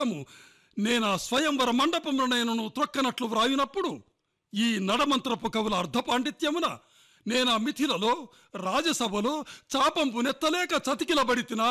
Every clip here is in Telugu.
నేనా స్వయంవర మండపంలో నేను త్రొక్కనట్లు వ్రాయునప్పుడు ఈ నడమంత్రపు కవుల అర్ధ పాండిత్యమున నేనా మిథిలలో రాజసభలో చాపంపు నెత్తలేక చతికిలబడితినా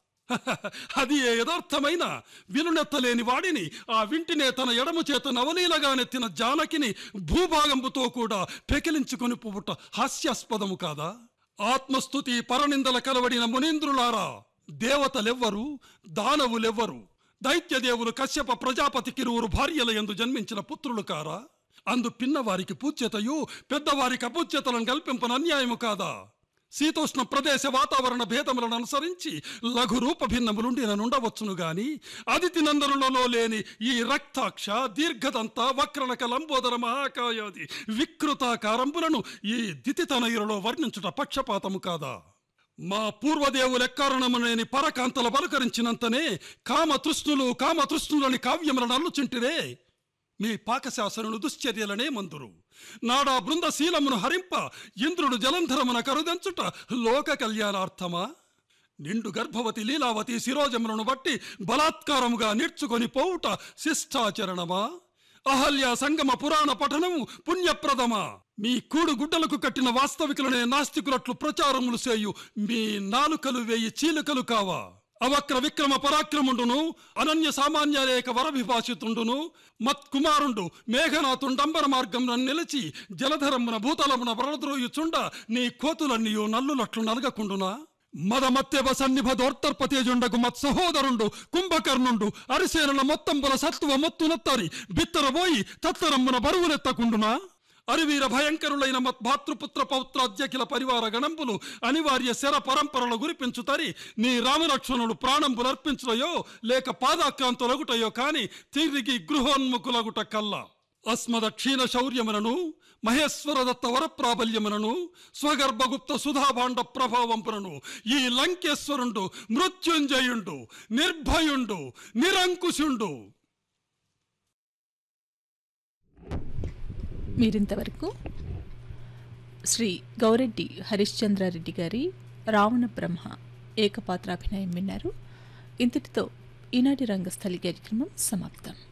అది ఏ యథార్థమైన వినునెత్తలేని వాడిని ఆ వింటినే తన ఎడము చేత నవలీలగా నెత్తిన జానకిని భూభాగంబుతో కూడా పెకిలించుకొని పువ్వుట హాస్యాస్పదము కాదా ఆత్మస్థుతి పరనిందల కలవడిన మునీంద్రులారా దేవతలెవ్వరు దానవులెవ్వరు దైత్యదేవులు కశ్యప ప్రజాపతి కిరువురు భార్యల ఎందు జన్మించిన పుత్రులు కారా అందు పిన్నవారికి పూజ్యతయు పెద్దవారికి అపూజ్యతలను కల్పింపన అన్యాయము కాదా శీతోష్ణ ప్రదేశ వాతావరణ భేదములను అనుసరించి లఘు రూప భిన్నములుండిన నుండవచ్చును గాని అదితి నందనులలో లేని ఈ రక్తాక్ష దీర్ఘదంత వక్రనక లంబోదర మహాకాయాది వికృతాకారంబులను ఈ దితితనయులలో వర్ణించుట పక్షపాతము కాదా మా పూర్వదేవులెక్కారణము లేని పరకాంతల బలకరించినంతనే కామతృష్ణులు కామతృష్ణులని కావ్యములను అల్లుచుంటిరే మీ పాకశాసనులు దుశ్చర్యలనే మందురు నాడా బృందశీలమును హరింప ఇంద్రుడు జలంధరమున కరుదెంచుట లోక కళ్యాణార్థమా నిండు గర్భవతి లీలావతి శిరోజములను బట్టి బలాత్కారముగా నేర్చుకొని పోవుట శిష్టాచరణమా అహల్య సంగమ పురాణ పఠనము పుణ్యప్రదమా మీ కూడు గుడ్డలకు కట్టిన వాస్తవికులనే నాస్తికులట్లు ప్రచారములు చేయు మీ నాలుకలు వేయి చీలుకలు కావా అవక్ర విక్రమ పరాక్రముండును అనన్య సామాన్యలేక వరవిభాషితుండును మత్కుమారుండు మేఘనాథుండంబర మార్గమున నిలిచి జలధరమున భూతలమున వరద్రోయుచుండ నీ కోతులన్నీయు నల్లులట్లు నలగకుండునా మదమత్యవ సన్నిభ దోర్తర్పతేజుండకు మత్ సహోదరుండు కుంభకర్ణుండు అరిసేనుల మొత్తంబుల సత్తువ మొత్తునత్తరి బిత్తరబోయి తత్తరమ్మున బరువునెత్తకుండునా అరివీర భయంకరులైన మత్ భాతృపుత్ర పౌత్రాధ్యకిల పరివార గణంబులు అనివార్య శర పరంపరల గురిపించుతరి నీ రామలక్ష్మణుడు ప్రాణంబులర్పించుటయో లేక పాదాక్రాంతులగుటయో కాని తిరిగి గృహోన్ముఖులగుట కల్లా అస్మద క్షీణ శౌర్యమునను మహేశ్వర దత్త వరప్రాబల్యమునను స్వగర్భగుప్త సుధాభాండ ప్రభావంపునను ఈ లంకేశ్వరుండు మృత్యుంజయుండు నిర్భయుండు నిరంకుశుండు మీరింతవరకు శ్రీ గౌరెడ్డి హరిశ్చంద్రారెడ్డి గారి రావణ బ్రహ్మ ఏకపాత్రాభినయం విన్నారు ఇంతటితో ఈనాటి రంగస్థలి కార్యక్రమం సమాప్తం